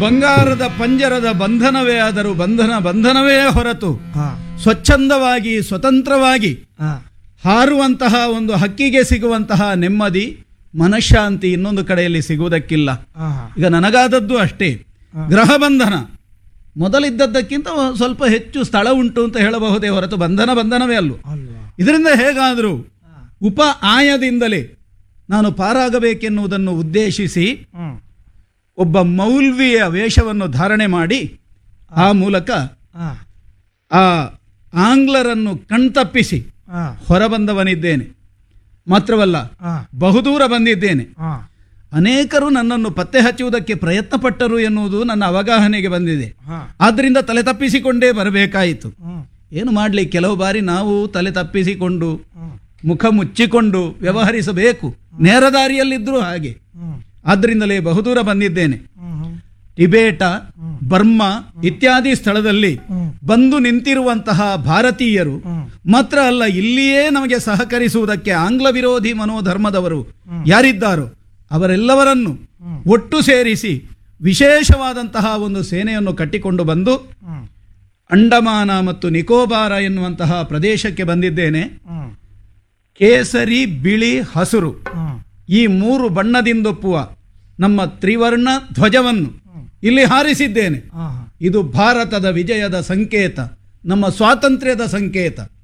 ಬಂಗಾರದ ಪಂಜರದ ಬಂಧನವೇ ಆದರೂ ಬಂಧನ ಬಂಧನವೇ ಹೊರತು ಹಾ ಸ್ವಚ್ಛಂದವಾಗಿ ಸ್ವತಂತ್ರವಾಗಿ ಹಾ ಹಾರುವಂತಹ ಒಂದು ಹಕ್ಕಿಗೆ ಸಿಗುವಂತಹ ನೆಮ್ಮದಿ ಮನಃಶಾಂತಿ ಇನ್ನೊಂದು ಕಡೆಯಲ್ಲಿ ಸಿಗುವುದಕ್ಕಿಲ್ಲ ಹಾ ಈಗ ನನಗಾದದ್ದು ಅಷ್ಟೇ ಗ್ರಹ ಬಂಧನ ಮೊದಲಿದ್ದದ್ದಕ್ಕಿಂತ ಸ್ವಲ್ಪ ಹೆಚ್ಚು ಸ್ಥಳ ಉಂಟು ಅಂತ ಹೇಳಬಹುದೇ ಹೊರತು ಬಂಧನ ಬಂಧನವೇ ಅಲ್ವ ಅಲ್ವಾ ಇದರಿಂದ ಹೇಗಾದರೂ ಉಪ ಆಯದಿಂದಲೇ ನಾನು ಪಾರಾಗಬೇಕೆನ್ನುವುದನ್ನು ಉದ್ದೇಶಿಸಿ ಹ್ಮ್ ಒಬ್ಬ ಮೌಲ್ವಿಯ ವೇಷವನ್ನು ಧಾರಣೆ ಮಾಡಿ ಆ ಮೂಲಕ ಹಾ ಆ ಆಂಗ್ಲರನ್ನು ಕಣ್ತಪ್ಪಿಸಿ ಹಾ ಹೊರಬಂದವನಿದ್ದೇನೆ ಮಾತ್ರವಲ್ಲ ಹಾ ಬಹುದೂರ ಬಂದಿದ್ದೇನೆ ಹಾ ಅನೇಕರು ನನ್ನನ್ನು ಪತ್ತೆ ಹಚ್ಚುವುದಕ್ಕೆ ಪ್ರಯತ್ನ ಪಟ್ಟರು ಎನ್ನುವುದು ನನ್ನ ಅವಗಾಹನೆಗೆ ಬಂದಿದೆ ಹಾ ಆದ್ದರಿಂದ ತಲೆ ತಪ್ಪಿಸಿಕೊಂಡೇ ಬರಬೇಕಾಯಿತು ಹ್ಮ್ ಏನು ಮಾಡಲಿ ಕೆಲವು ಬಾರಿ ನಾವು ತಲೆ ತಪ್ಪಿಸಿಕೊಂಡು ಹ್ಮ್ ಮುಖ ಮುಚ್ಚಿಕೊಂಡು ವ್ಯವಹರಿಸಬೇಕು ನೇರ ದಾರಿಯಲ್ಲಿದ್ದರೂ ಹಾಗೆ ಹ್ಮ್ ಆದ್ದರಿಂದಲೇ ಬಹುದೂರ ಬಂದಿದ್ದೇನೆ ಹ್ಮ್ ಹ್ಮ್ ಟಿಬೇಟ ಬರ್ಮಾ ಇತ್ಯಾದಿ ಸ್ಥಳದಲ್ಲಿ ಹ್ಮ್. ಬಂದು ನಿಂತಿರುವಂತಹ ಭಾರತೀಯರು ಹ್ಮ್. ಮಾತ್ರ ಅಲ್ಲ ಇಲ್ಲಿಯೇ ನಮಗೆ ಸಹಕರಿಸುವುದಕ್ಕೆ ಆಂಗ್ಲ ವಿರೋಧಿ ಮನೋಧರ್ಮದವರು ಯಾರಿದ್ದಾರೋ ಅವರೆಲ್ಲವರನ್ನು ಒಟ್ಟು ಸೇರಿಸಿ ವಿಶೇಷವಾದಂತಹ ಒಂದು ಸೇನೆಯನ್ನು ಕಟ್ಟಿಕೊಂಡು ಬಂದು ಹ್ಮ್ ಅಂಡಮಾನ ಮತ್ತು ನಿಕೋಬಾರ ಎನ್ನುವಂತಹ ಪ್ರದೇಶಕ್ಕೆ ಬಂದಿದ್ದೇನೆ ಹ್ಮ್ ಕೇಸರಿ ಬಿಳಿ ಹಸುರು ಹ್ಮ್ ಈ ಮೂರು ಬಣ್ಣದಿಂದೊಪ್ಪುವ ನಮ್ಮ ತ್ರಿವರ್ಣ ಧ್ವಜವನ್ನು ಇಲ್ಲಿ ಹಾರಿಸಿದ್ದೇನೆ ಹಾ ಹಾ ಇದು ಭಾರತದ ವಿಜಯದ ಸಂಕೇತ ನಮ್ಮ ಸ್ವಾತಂತ್ರ್ಯದ ಸಂಕೇತ